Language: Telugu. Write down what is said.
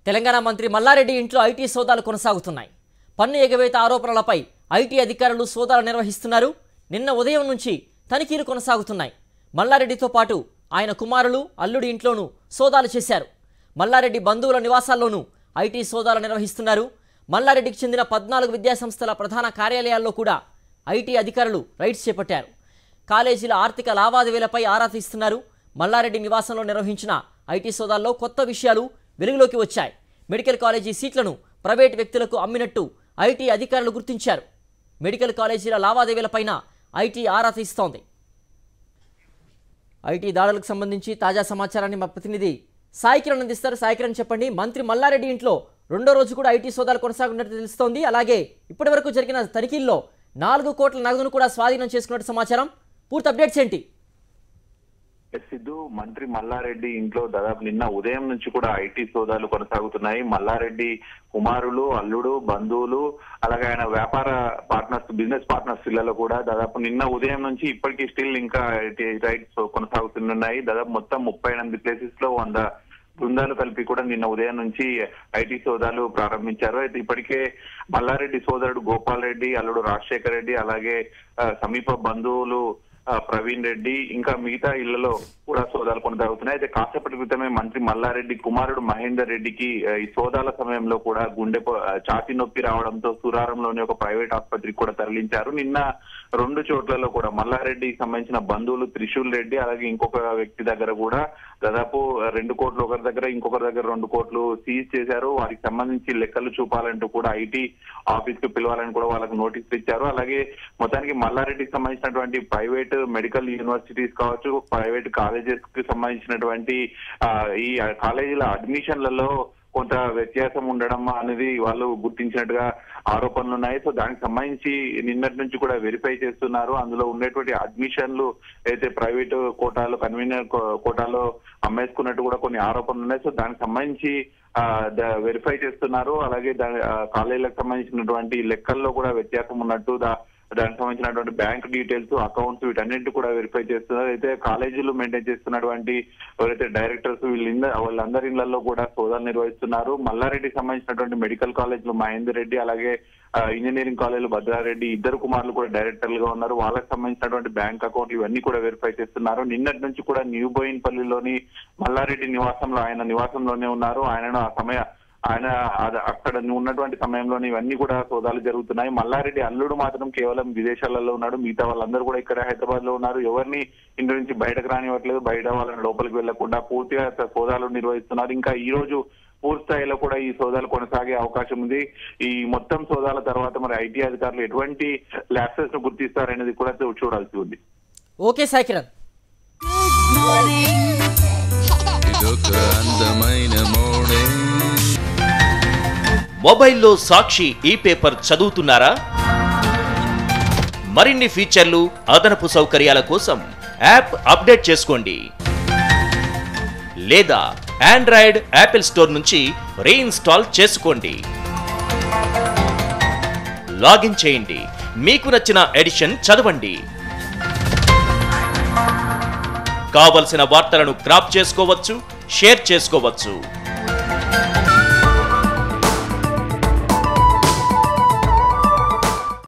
తెలంగాణ మంత్రి మల్లారెడ్డి ఇంట్లో ఐటీ సోదాలు కొనసాగుతున్నాయి పన్ను ఎగవేత ఆరోపణలపై ఐటీ అధికారులు సోదాలు నిర్వహిస్తున్నారు నిన్న ఉదయం నుంచి తనిఖీలు కొనసాగుతున్నాయి మల్లారెడ్డితో పాటు ఆయన కుమారులు అల్లుడి ఇంట్లోనూ సోదాలు చేశారు మల్లారెడ్డి బంధువుల నివాసాల్లోనూ ఐటీ సోదాలు నిర్వహిస్తున్నారు మల్లారెడ్డికి చెందిన పద్నాలుగు విద్యాసంస్థల ప్రధాన కార్యాలయాల్లో కూడా ఐటీ అధికారులు రైడ్స్ చేపట్టారు కాలేజీల ఆర్థిక లావాదేవీలపై ఆరా తీస్తున్నారు మల్లారెడ్డి నివాసంలో నిర్వహించిన ఐటీ సోదాల్లో కొత్త విషయాలు వెలుగులోకి వచ్చాయి మెడికల్ కాలేజీ సీట్లను ప్రైవేట్ వ్యక్తులకు అమ్మినట్టు ఐటీ అధికారులు గుర్తించారు మెడికల్ కాలేజీల లావాదేవీలపైన ఐటీ ఆరా తీస్తోంది ఐటీ దాడులకు సంబంధించి తాజా సమాచారాన్ని మా ప్రతినిధి సాయికిరణ్ అందిస్తారు సాయికిరణ్ చెప్పండి మంత్రి మల్లారెడ్డి ఇంట్లో రెండో రోజు కూడా ఐటీ సోదాలు కొనసాగుతున్నట్టు తెలుస్తోంది అలాగే ఇప్పటివరకు జరిగిన తనిఖీల్లో నాలుగు కోట్ల నగదును కూడా స్వాధీనం చేసుకున్నట్టు సమాచారం పూర్తి అప్డేట్స్ ఏంటి ఎస్ సిద్ధు మంత్రి మల్లారెడ్డి ఇంట్లో దాదాపు నిన్న ఉదయం నుంచి కూడా ఐటీ సోదాలు కొనసాగుతున్నాయి మల్లారెడ్డి కుమారులు అల్లుడు బంధువులు అలాగే ఆయన వ్యాపార పార్ట్నర్స్ బిజినెస్ పార్ట్నర్స్ ఇళ్లలో కూడా దాదాపు నిన్న ఉదయం నుంచి ఇప్పటికీ స్టిల్ ఇంకా రైట్స్ కొనసాగుతున్నాయి దాదాపు మొత్తం ముప్పై ఎనిమిది ప్లేసెస్ లో వంద బృందాలు కలిపి కూడా నిన్న ఉదయం నుంచి ఐటీ సోదాలు ప్రారంభించారు అయితే ఇప్పటికే మల్లారెడ్డి సోదరుడు గోపాల్ రెడ్డి అల్లుడు రాజశేఖర్ రెడ్డి అలాగే ఆ, సమీప బంధువులు ఆ, ప్రవీణ్ రెడ్డి ఇంకా మిగతా ఇళ్లలో కూడా సోదాలు కొనసాగుతున్నాయి అయితే కాసేపటి క్రితమే మంత్రి మల్లారెడ్డి కుమారుడు మహేందర్ రెడ్డికి ఆ, ఈ సోదాల సమయంలో కూడా గుండె పో- ఆ, ఛాతీ నొప్పి రావడంతో సురారంలోని ఒక ప్రైవేట్ ఆసుపత్రికి కూడా తరలించారు నిన్న రెండు చోట్లలో కూడా మల్లారెడ్డికి సంబంధించిన బంధువులు త్రిశూల్ రెడ్డి అలాగే ఇంకొక వ్యక్తి దగ్గర కూడా దాదాపు రెండు కోట్లు ఒకరి దగ్గర ఇంకొకరి దగ్గర రెండు కోట్లు సీజ్ చేశారు వారికి సంబంధించి లెక్కలు చూపాలంటూ కూడా ఐటీ ఆఫీస్ కు పిలవాలని కూడా వాళ్ళకు నోటీసులు ఇచ్చారు అలాగే మొత్తానికి మల్లారెడ్డికి సంబంధించినటువంటి ప్రైవేట్ మెడికల్ యూనివర్సిటీస్ కావచ్చు ప్రైవేట్ కాలేజెస్ కి సంబంధించినటువంటి ఆ, ఈ కాలేజీల అడ్మిషన్లలో కొంత వ్యత్యాసం ఉండడం అనేది వాళ్ళు గుర్తించినట్టుగా ఆరోపణలు ఉన్నాయి సో దానికి సంబంధించి నిన్నటి నుంచి కూడా వెరిఫై చేస్తున్నారు అందులో ఉండేటువంటి అడ్మిషన్లు అయితే ప్రైవేట్ కోటాలో కన్వీనర్ కోటాలో అమ్మేసుకున్నట్టు కూడా కొన్ని ఆరోపణలు ఉన్నాయి సో దానికి సంబంధించి వెరిఫై చేస్తున్నారు అలాగే దాని ఆ, కాలేజీలకు సంబంధించినటువంటి లెక్కల్లో కూడా వ్యత్యాసం ఉన్నట్టు దా- దానికి సంబంధించినటువంటి బ్యాంక్ డీటెయిల్స్ అకౌంట్స్ వీటన్నిటి కూడా వెరిఫై చేస్తున్నారు అయితే కాలేజీలు మెయింటైన్ చేస్తున్నటువంటి ఎవరైతే డైరెక్టర్స్ వీళ్ళ వాళ్ళందరి ఇళ్లలో కూడా సోదాలు నిర్వహిస్తున్నారు మల్లారెడ్డికి సంబంధించినటువంటి మెడికల్ కాలేజీలు మహేందర్ రెడ్డి అలాగే ఆ, ఇంజనీరింగ్ కాలేజీలు భద్రారెడ్డి ఇద్దరు కుమారులు కూడా డైరెక్టర్లుగా ఉన్నారు వాళ్ళకి సంబంధించినటువంటి బ్యాంక్ అకౌంట్లు ఇవన్నీ కూడా వెరిఫై చేస్తున్నారు నిన్నటి నుంచి కూడా న్యూ బోయిన్పల్లిలోని మల్లారెడ్డి నివాసంలో ఆయన నివాసంలోనే ఉన్నారు ఆయనను ఆ సమయ ఆయన అద- అక్కడ ఉన్నటువంటి సమయంలోనే ఇవన్నీ కూడా సోదాలు జరుగుతున్నాయి మల్లారెడ్డి అల్లుడు మాత్రం కేవలం విదేశాలలో ఉన్నాడు మిగతా వాళ్ళందరూ కూడా ఇక్కడ హైదరాబాద్ లో ఉన్నారు ఎవరిని ఇంటి నుంచి బయటకు రానివ్వట్లేదు బయట వాళ్ళని లోపలికి వెళ్లకుండా పూర్తిగా సోదాలు నిర్వహిస్తున్నారు ఇంకా ఈ రోజు పూర్తి స్థాయిలో కూడా ఈ సోదాలు కొనసాగే అవకాశం ఉంది ఈ మొత్తం సోదాల తర్వాత మరి ఐటీ అధికారులు ఎటువంటి ల్యాప్సెస్ ను గుర్తిస్తారనేది కూడా చూ- చూడాల్సి ఉంది ఓకే సాయికిరణ్ ఇదొక అందమైన మార్నింగ్ మొబైల్లో సాక్షి ఈ పేపర్ చదువుతున్నారా మరిన్ని ఫీచర్లు అదనపు సౌకర్యాల కోసం యాప్ అప్డేట్ చేసుకోండి లేదా ఆండ్రాయిడ్ యాపిల్ స్టోర్ నుంచి రీఇన్స్టాల్ చేసుకోండి లాగిన్ చేయండి మీకు నచ్చిన ఎడిషన్ చదవండి కావలసిన వార్తలను క్రాప్ చేసుకోవచ్చు షేర్ చేసుకోవచ్చు